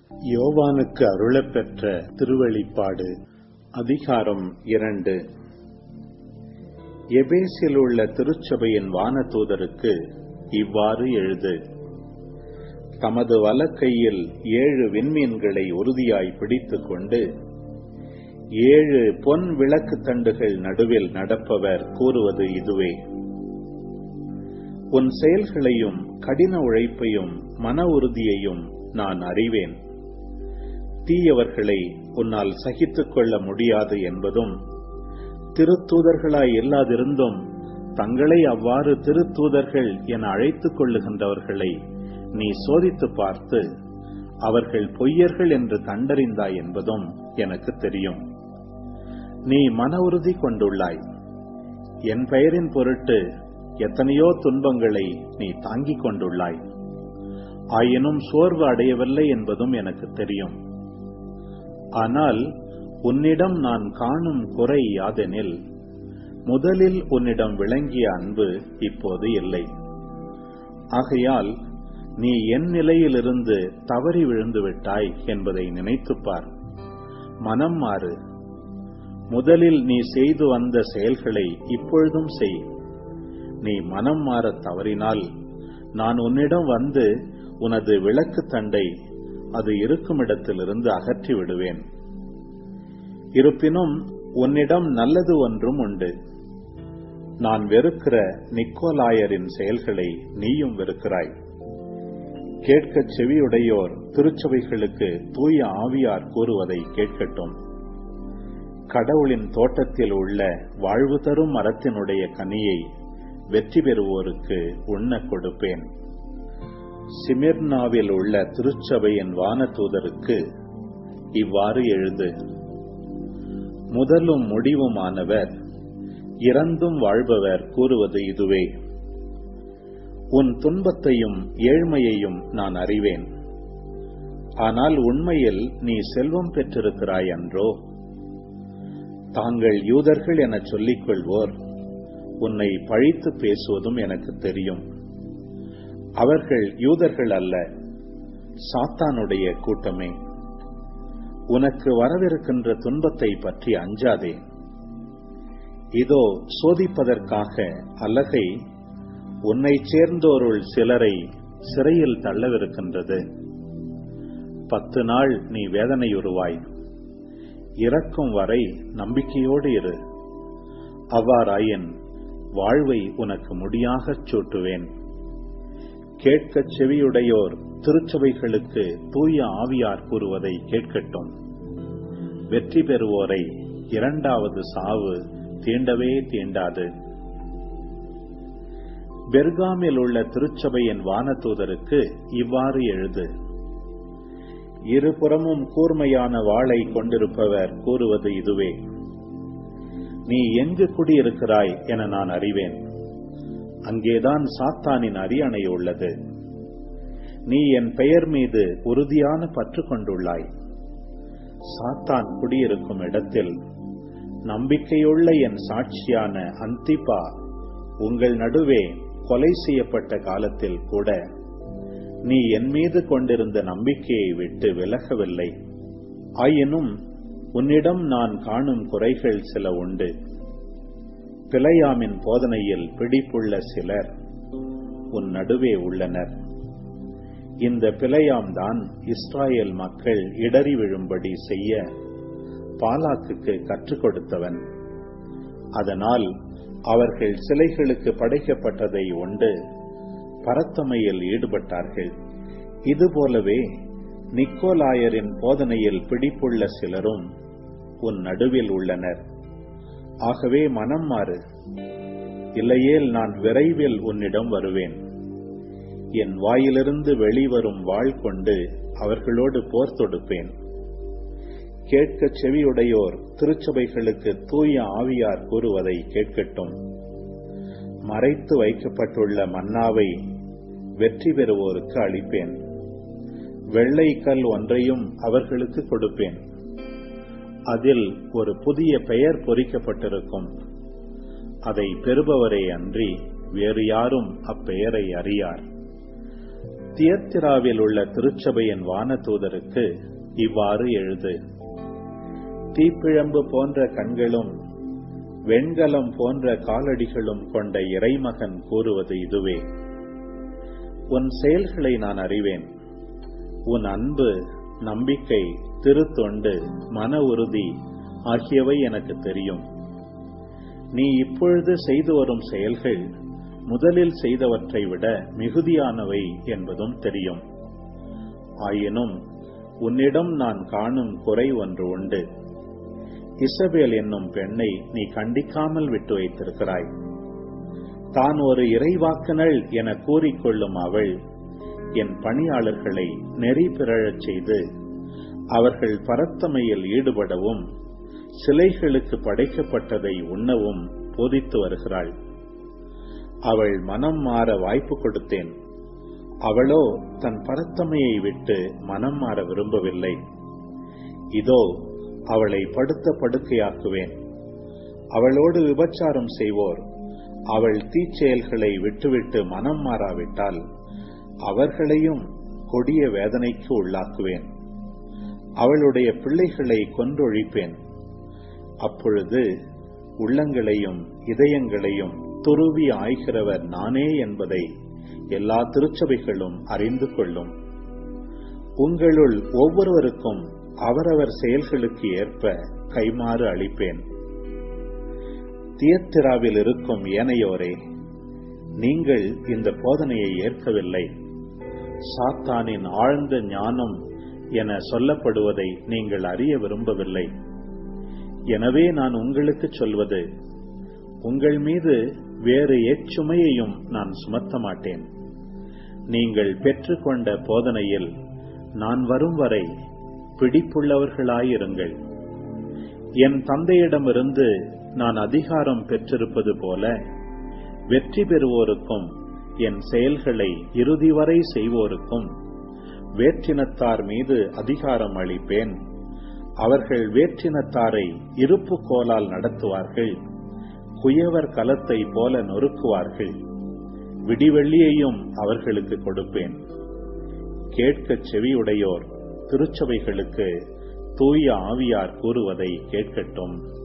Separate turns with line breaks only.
யோவானுக்கு அருளப்பெற்ற திருவெளிப்பாடு அதிகாரம் இரண்டு எபேசில் உள்ள திருச்சபையின் வானதூதருக்கு இவ்வாறு எழுது தமது வலக்கையில் ஏழு விண்மீன்களை உறுதியாய் பிடித்துக் கொண்டு ஏழு பொன் விளக்கு தண்டுகள் நடுவில் நடப்பவர் கூறுவது இதுவே உன் செயல்களையும் கடின உழைப்பையும் மன உறுதியையும் நான் அறிவேன் தீயவர்களை உன்னால் சகித்துக் கொள்ள முடியாது என்பதும் திருத்தூதர்களாய் இல்லாதிருந்தும் தங்களை அவ்வாறு திருத்தூதர்கள் என அழைத்துக் கொள்ளுகின்றவர்களை நீ சோதித்து பார்த்து அவர்கள் பொய்யர்கள் என்று கண்டறிந்தாய் என்பதும் எனக்கு தெரியும் நீ மன உறுதி கொண்டுள்ளாய் என் பெயரின் பொருட்டு எத்தனையோ துன்பங்களை நீ தாங்கிக் கொண்டுள்ளாய் ஆயினும் சோர்வு அடையவில்லை என்பதும் எனக்கு தெரியும் ஆனால் உன்னிடம் நான் காணும் குறை யாதெனில் முதலில் உன்னிடம் விளங்கிய அன்பு இப்போது இல்லை ஆகையால் நீ என் நிலையிலிருந்து தவறி விழுந்து விட்டாய் என்பதை நினைத்துப்பார் மனம் மாறு முதலில் நீ செய்து வந்த செயல்களை இப்பொழுதும் செய் நீ மனம் மாறத் தவறினால் நான் உன்னிடம் வந்து உனது விளக்கு தண்டை அது இருக்கும் இடத்திலிருந்து அகற்றி விடுவேன் இருப்பினும் உன்னிடம் நல்லது ஒன்றும் உண்டு நான் வெறுக்கிற நிக்கோலாயரின் செயல்களை நீயும் வெறுக்கிறாய் கேட்கச் செவியுடையோர் திருச்சபைகளுக்கு தூய ஆவியார் கூறுவதை கேட்கட்டும் கடவுளின் தோட்டத்தில் உள்ள வாழ்வு தரும் மரத்தினுடைய கனியை வெற்றி பெறுவோருக்கு உண்ண கொடுப்பேன் சிமிர்னாவில் உள்ள திருச்சபையின் வானதூதருக்கு இவ்வாறு எழுது முதலும் முடிவுமானவர் இறந்தும் வாழ்பவர் கூறுவது இதுவே உன் துன்பத்தையும் ஏழ்மையையும் நான் அறிவேன் ஆனால் உண்மையில் நீ செல்வம் பெற்றிருக்கிறாய் அன்றோ தாங்கள் யூதர்கள் என சொல்லிக் கொள்வோர் உன்னை பழித்து பேசுவதும் எனக்கு தெரியும் அவர்கள் யூதர்கள் அல்ல சாத்தானுடைய கூட்டமே உனக்கு வரவிருக்கின்ற துன்பத்தை பற்றி அஞ்சாதே இதோ சோதிப்பதற்காக அல்லகை உன்னை சேர்ந்தோருள் சிலரை சிறையில் தள்ளவிருக்கின்றது பத்து நாள் நீ வேதனையுறுவாய் இறக்கும் வரை நம்பிக்கையோடு இரு அவ்வாறாயின் வாழ்வை உனக்கு முடியாகச் சூட்டுவேன் கேட்கச் செவியுடையோர் திருச்சபைகளுக்கு தூய ஆவியார் கூறுவதை கேட்கட்டும் வெற்றி பெறுவோரை இரண்டாவது சாவு தீண்டவே தீண்டாது பெர்காமில் உள்ள திருச்சபையின் வானதூதருக்கு இவ்வாறு எழுது இருபுறமும் கூர்மையான வாளை கொண்டிருப்பவர் கூறுவது இதுவே நீ எங்கு குடியிருக்கிறாய் என நான் அறிவேன் அங்கேதான் சாத்தானின் அரியணை உள்ளது நீ என் பெயர் மீது உறுதியான பற்று கொண்டுள்ளாய் சாத்தான் குடியிருக்கும் இடத்தில் நம்பிக்கையுள்ள என் சாட்சியான அந்திபா உங்கள் நடுவே கொலை செய்யப்பட்ட காலத்தில் கூட நீ என் மீது கொண்டிருந்த நம்பிக்கையை விட்டு விலகவில்லை ஆயினும் உன்னிடம் நான் காணும் குறைகள் சில உண்டு பிழையாமின் போதனையில் பிடிப்புள்ள சிலர் உன் நடுவே உள்ளனர் இந்த பிழையாம் தான் இஸ்ராயல் மக்கள் இடறி விழும்படி செய்ய பாலாக்குக்கு கற்றுக் கொடுத்தவன் அதனால் அவர்கள் சிலைகளுக்கு படைக்கப்பட்டதை உண்டு பரத்தமையில் ஈடுபட்டார்கள் இதுபோலவே நிக்கோலாயரின் போதனையில் பிடிப்புள்ள சிலரும் உன் நடுவில் உள்ளனர் ஆகவே மனம் மாறு இல்லையேல் நான் விரைவில் உன்னிடம் வருவேன் என் வாயிலிருந்து வெளிவரும் வாழ் கொண்டு அவர்களோடு போர் தொடுப்பேன் கேட்க செவியுடையோர் திருச்சபைகளுக்கு தூய ஆவியார் கூறுவதை கேட்கட்டும் மறைத்து வைக்கப்பட்டுள்ள மன்னாவை வெற்றி பெறுவோருக்கு அளிப்பேன் வெள்ளை கல் ஒன்றையும் அவர்களுக்கு கொடுப்பேன் அதில் ஒரு புதிய பெயர் பொறிக்கப்பட்டிருக்கும் அதை பெறுபவரே அன்றி வேறு யாரும் அப்பெயரை அறியார் தியத்திராவில் உள்ள திருச்சபையின் வானதூதருக்கு இவ்வாறு எழுது தீப்பிழம்பு போன்ற கண்களும் வெண்கலம் போன்ற காலடிகளும் கொண்ட இறைமகன் கூறுவது இதுவே உன் செயல்களை நான் அறிவேன் உன் அன்பு நம்பிக்கை திருத்தொண்டு மன உறுதி ஆகியவை எனக்கு தெரியும் நீ இப்பொழுது செய்து வரும் செயல்கள் முதலில் செய்தவற்றை விட மிகுதியானவை என்பதும் தெரியும் ஆயினும் உன்னிடம் நான் காணும் குறை ஒன்று உண்டு இசபேல் என்னும் பெண்ணை நீ கண்டிக்காமல் விட்டு வைத்திருக்கிறாய் தான் ஒரு இறைவாக்குனள் என கூறிக்கொள்ளும் அவள் என் பணியாளர்களை நெறி பிறழச் செய்து அவர்கள் பரத்தமையில் ஈடுபடவும் சிலைகளுக்கு படைக்கப்பட்டதை உண்ணவும் போதித்து வருகிறாள் அவள் மனம் மாற வாய்ப்பு கொடுத்தேன் அவளோ தன் பரத்தமையை விட்டு மனம் மாற விரும்பவில்லை இதோ அவளை படுத்த படுக்கையாக்குவேன் அவளோடு விபச்சாரம் செய்வோர் அவள் தீச்செயல்களை விட்டுவிட்டு மனம் மாறாவிட்டால் அவர்களையும் கொடிய வேதனைக்கு உள்ளாக்குவேன் அவளுடைய பிள்ளைகளை கொன்றொழிப்பேன் அப்பொழுது உள்ளங்களையும் இதயங்களையும் துருவி ஆய்கிறவர் நானே என்பதை எல்லா திருச்சபைகளும் அறிந்து கொள்ளும் உங்களுள் ஒவ்வொருவருக்கும் அவரவர் செயல்களுக்கு ஏற்ப கைமாறு அளிப்பேன் தியத்திராவில் இருக்கும் ஏனையோரே நீங்கள் இந்த போதனையை ஏற்கவில்லை சாத்தானின் ஆழ்ந்த ஞானம் என சொல்லப்படுவதை நீங்கள் அறிய விரும்பவில்லை எனவே நான் உங்களுக்கு சொல்வது உங்கள் மீது வேறு எச்சுமையையும் நான் சுமத்த மாட்டேன் நீங்கள் பெற்றுக்கொண்ட போதனையில் நான் வரும் வரை பிடிப்புள்ளவர்களாயிருங்கள் என் தந்தையிடமிருந்து நான் அதிகாரம் பெற்றிருப்பது போல வெற்றி பெறுவோருக்கும் என் செயல்களை இறுதி வரை செய்வோருக்கும் வேற்றினத்தார் மீது அதிகாரம் அளிப்பேன் அவர்கள் வேற்றினத்தாரை இருப்பு கோலால் நடத்துவார்கள் குயவர் கலத்தை போல நொறுக்குவார்கள் விடிவெள்ளியையும் அவர்களுக்கு கொடுப்பேன் கேட்கச் செவியுடையோர் திருச்சபைகளுக்கு தூய ஆவியார் கூறுவதை கேட்கட்டும்